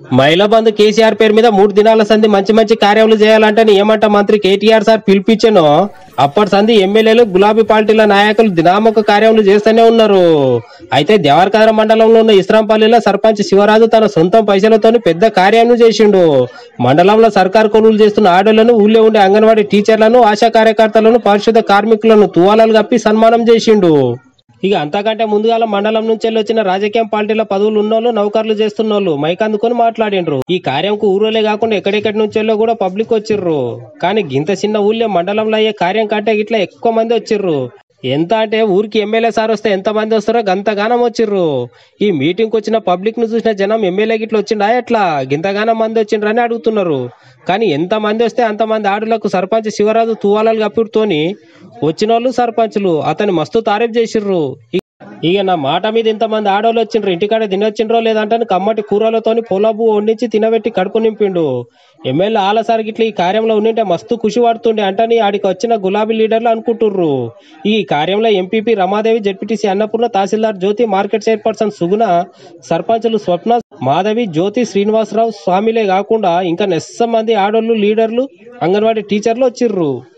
మహిళా బంధు కేసీఆర్ పేరు మీద మూడు దినాల సంధి మంచి మంచి కార్యాలు చేయాలంటే ఏమంట మంత్రి కేటీఆర్ సార్ పిలిపించాను అప్పటి సంధి ఎమ్మెల్యేలు గులాబీ పార్టీల నాయకులు దినామొక కార్యాలు చేస్తూనే ఉన్నారు అయితే దేవరకద్ర మండలంలో ఉన్న ఇస్రాంపల్లిలో సర్పంచ్ శివరాజు తన సొంతం పైసలతోని పెద్ద కార్యాన్ని చేసిండు మండలంలో సర్కారు కొనుగోలు చేస్తున్న ఆడోళ్లను ఊళ్ళో ఉండే అంగన్వాడీ టీచర్లను ఆశా కార్యకర్తలను పరిశుద్ధ కార్మికులను తువాలాలు కప్పి సన్మానం చేసిండు ఇక అంతకంటే ముందుగాల మండలం నుంచి వెళ్ళి వచ్చిన రాజకీయం పార్టీల పదవులు ఉన్నోళ్ళు నౌకర్లు చేస్తున్నోళ్ళు మైక్ అందుకొని మాట్లాడిండ్రు ఈ కార్యంకు ఊరోలే కాకుండా ఎక్కడెక్కడి నుంచి వెళ్ళో కూడా పబ్లిక్ వచ్చిర్రు కానీ గింత చిన్న ఊళ్ళో మండలంలో అయ్యే కార్యం కంటే ఇట్లా ఎక్కువ మంది వచ్చిర్రు ఎంత అంటే ఊరికి ఎమ్మెల్యే సార్ వస్తే ఎంత మంది వస్తారో గంతగానం వచ్చిర్రు ఈ మీటింగ్ వచ్చిన పబ్లిక్ ను చూసిన జనం ఎమ్మెల్యే గిట్ల వచ్చిండా ఎట్లా గింతగానం మంది వచ్చిండ్రు అని అడుగుతున్నారు కానీ ఎంత మంది వస్తే అంత మంది ఆడులకు సర్పంచ్ శివరాజు తువాలాలు కప్పుడుతోని వచ్చిన వాళ్ళు సర్పంచులు అతని మస్తు తారీఫ్ చేసిర్రు ఇ- ఇక నా మాట మీద ఇంతమంది ఆడోళ్ళు వచ్చిండ్రు ఇంటికాడ తినొచ్చిండ్రో లేదంటే కమ్మటి కూరలతోని పొలబు వండించి తినబెట్టి కడుపు నింపిండు ఎమ్మెల్యే ఆలసారి గిట్ల ఈ కార్యంలో ఉండింటే మస్తు ఖుషి పడుతుండే అంటని ఆడికి వచ్చిన గులాబీ లీడర్లు అనుకుంటుర్రు ఈ కార్యంలో ఎంపీపీ రమాదేవి జడ్పీటీసీ అన్నపూర్ణ తహసీల్దార్ జ్యోతి మార్కెట్ చైర్పర్సన్ సుగుణ సర్పంచులు స్వప్న మాధవి జ్యోతి శ్రీనివాసరావు స్వామిలే కాకుండా ఇంకా నెస్స మంది ఆడోళ్ళు లీడర్లు అంగన్వాడీ టీచర్లు వచ్చిర్రు